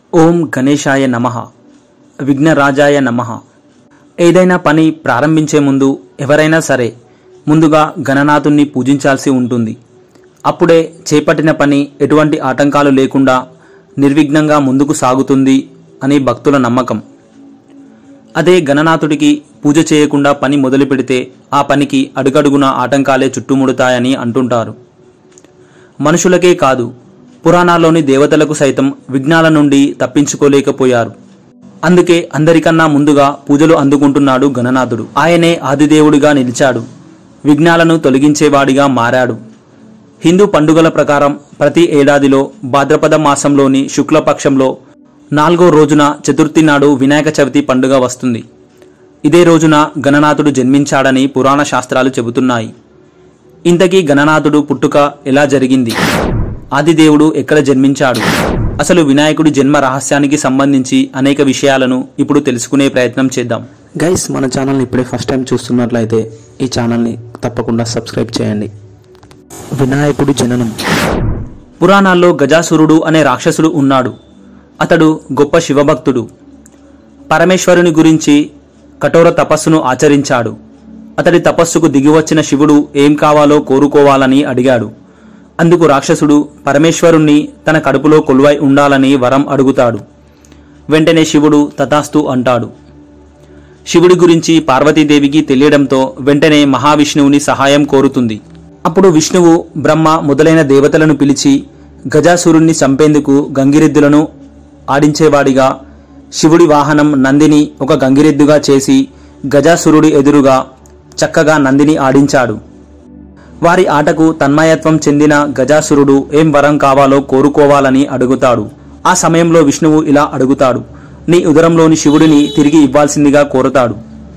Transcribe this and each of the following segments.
ఓం గణేశాయ నమ విఘ్నరాజాయ నమ ఏదైనా పని ప్రారంభించే ముందు ఎవరైనా సరే ముందుగా గణనాథుణ్ణి పూజించాల్సి ఉంటుంది అప్పుడే చేపట్టిన పని ఎటువంటి ఆటంకాలు లేకుండా నిర్విఘ్నంగా ముందుకు సాగుతుంది అని భక్తుల నమ్మకం అదే గణనాథుడికి పూజ చేయకుండా పని మొదలు పెడితే ఆ పనికి అడుగడుగున ఆటంకాలే చుట్టుముడతాయని అంటుంటారు మనుషులకే కాదు పురాణాల్లోని దేవతలకు సైతం విఘ్నాల నుండి తప్పించుకోలేకపోయారు అందుకే అందరికన్నా ముందుగా పూజలు అందుకుంటున్నాడు గణనాథుడు ఆయనే ఆదిదేవుడిగా నిలిచాడు విఘ్నాలను తొలగించేవాడిగా మారాడు హిందూ పండుగల ప్రకారం ప్రతి ఏడాదిలో భాద్రపద మాసంలోని శుక్లపక్షంలో నాలుగో రోజున చతుర్థి నాడు వినాయక చవితి పండుగ వస్తుంది ఇదే రోజున గణనాథుడు జన్మించాడని పురాణ శాస్త్రాలు చెబుతున్నాయి ఇంతకీ గణనాథుడు పుట్టుక ఎలా జరిగింది ఆదిదేవుడు ఎక్కడ జన్మించాడు అసలు వినాయకుడి జన్మ రహస్యానికి సంబంధించి అనేక విషయాలను ఇప్పుడు తెలుసుకునే ప్రయత్నం చేద్దాం గైస్ మన ఛానల్ని ఇప్పుడే ఫస్ట్ టైం చూస్తున్నట్లయితే ఈ ఛానల్ని తప్పకుండా సబ్స్క్రైబ్ చేయండి వినాయకుడి జననం పురాణాల్లో గజాసురుడు అనే రాక్షసుడు ఉన్నాడు అతడు గొప్ప శివభక్తుడు పరమేశ్వరుని గురించి కఠోర తపస్సును ఆచరించాడు అతడి తపస్సుకు దిగివచ్చిన శివుడు ఏం కావాలో కోరుకోవాలని అడిగాడు అందుకు రాక్షసుడు పరమేశ్వరుణ్ణి తన కడుపులో కొలువై ఉండాలని వరం అడుగుతాడు వెంటనే శివుడు తథాస్తు అంటాడు శివుడి గురించి పార్వతీదేవికి తెలియడంతో వెంటనే మహావిష్ణువుని సహాయం కోరుతుంది అప్పుడు విష్ణువు బ్రహ్మ మొదలైన దేవతలను పిలిచి గజాసురుణ్ణి చంపేందుకు గంగిరెద్దులను ఆడించేవాడిగా శివుడి వాహనం నందిని ఒక గంగిరెద్దుగా చేసి గజాసురుడి ఎదురుగా చక్కగా నందిని ఆడించాడు వారి ఆటకు తన్మయత్వం చెందిన గజాసురుడు ఏం వరం కావాలో కోరుకోవాలని అడుగుతాడు ఆ సమయంలో విష్ణువు ఇలా అడుగుతాడు నీ ఉదరంలోని శివుడిని తిరిగి ఇవ్వాల్సిందిగా కోరుతాడు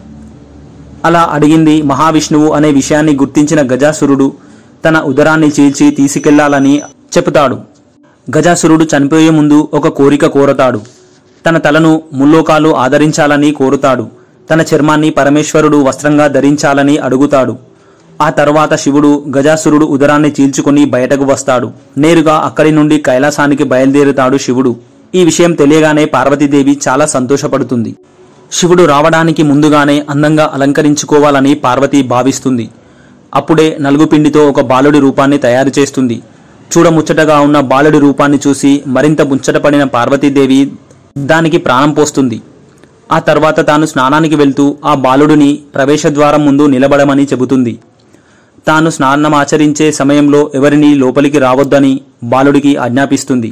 అలా అడిగింది మహావిష్ణువు అనే విషయాన్ని గుర్తించిన గజాసురుడు తన ఉదరాన్ని చీల్చి తీసుకెళ్లాలని చెబుతాడు గజాసురుడు చనిపోయే ముందు ఒక కోరిక కోరతాడు తన తలను ముల్లోకాలు ఆదరించాలని కోరుతాడు తన చర్మాన్ని పరమేశ్వరుడు వస్త్రంగా ధరించాలని అడుగుతాడు ఆ తర్వాత శివుడు గజాసురుడు ఉదరాన్ని చీల్చుకుని బయటకు వస్తాడు నేరుగా అక్కడి నుండి కైలాసానికి బయలుదేరుతాడు శివుడు ఈ విషయం తెలియగానే పార్వతీదేవి చాలా సంతోషపడుతుంది శివుడు రావడానికి ముందుగానే అందంగా అలంకరించుకోవాలని పార్వతి భావిస్తుంది అప్పుడే నలుగుపిండితో ఒక బాలుడి రూపాన్ని తయారు చేస్తుంది చూడముచ్చటగా ఉన్న బాలుడి రూపాన్ని చూసి మరింత ముచ్చటపడిన పార్వతీదేవి దానికి ప్రాణం పోస్తుంది ఆ తర్వాత తాను స్నానానికి వెళ్తూ ఆ బాలుడిని ప్రవేశద్వారం ముందు నిలబడమని చెబుతుంది తాను స్నానమాచరించే సమయంలో ఎవరిని లోపలికి రావద్దని బాలుడికి ఆజ్ఞాపిస్తుంది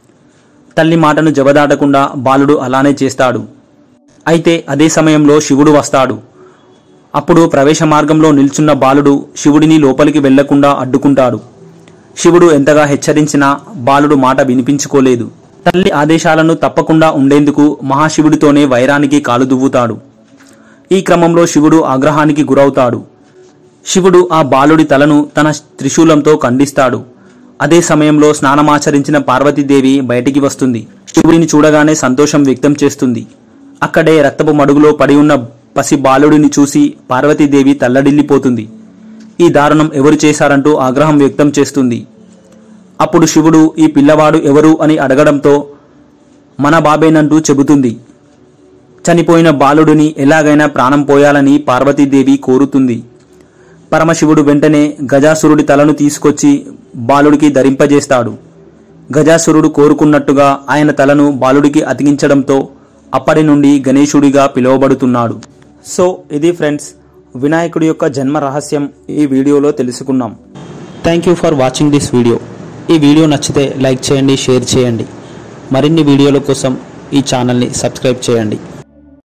తల్లి మాటను జవదాటకుండా బాలుడు అలానే చేస్తాడు అయితే అదే సమయంలో శివుడు వస్తాడు అప్పుడు ప్రవేశ మార్గంలో నిల్చున్న బాలుడు శివుడిని లోపలికి వెళ్లకుండా అడ్డుకుంటాడు శివుడు ఎంతగా హెచ్చరించినా బాలుడు మాట వినిపించుకోలేదు తల్లి ఆదేశాలను తప్పకుండా ఉండేందుకు మహాశివుడితోనే వైరానికి కాలు దువ్వుతాడు ఈ క్రమంలో శివుడు ఆగ్రహానికి గురవుతాడు శివుడు ఆ బాలుడి తలను తన త్రిశూలంతో ఖండిస్తాడు అదే సమయంలో స్నానమాచరించిన పార్వతీదేవి బయటికి వస్తుంది శివుడిని చూడగానే సంతోషం వ్యక్తం చేస్తుంది అక్కడే రక్తపు మడుగులో పడి ఉన్న పసి బాలుడిని చూసి పార్వతీదేవి తల్లడిల్లిపోతుంది ఈ దారుణం ఎవరు చేశారంటూ ఆగ్రహం వ్యక్తం చేస్తుంది అప్పుడు శివుడు ఈ పిల్లవాడు ఎవరు అని అడగడంతో మన బాబేనంటూ చెబుతుంది చనిపోయిన బాలుడిని ఎలాగైనా ప్రాణం పోయాలని పార్వతీదేవి కోరుతుంది పరమశివుడు వెంటనే గజాసురుడి తలను తీసుకొచ్చి బాలుడికి ధరింపజేస్తాడు గజాసురుడు కోరుకున్నట్టుగా ఆయన తలను బాలుడికి అతికించడంతో అప్పటి నుండి గణేశుడిగా పిలువబడుతున్నాడు సో ఇది ఫ్రెండ్స్ వినాయకుడి యొక్క జన్మ రహస్యం ఈ వీడియోలో తెలుసుకున్నాం thank you for watching this video ఈ వీడియో నచ్చితే లైక్ చేయండి షేర్ చేయండి మరిన్ని వీడియోల కోసం ఈ ఛానల్ని సబ్స్క్రైబ్ చేయండి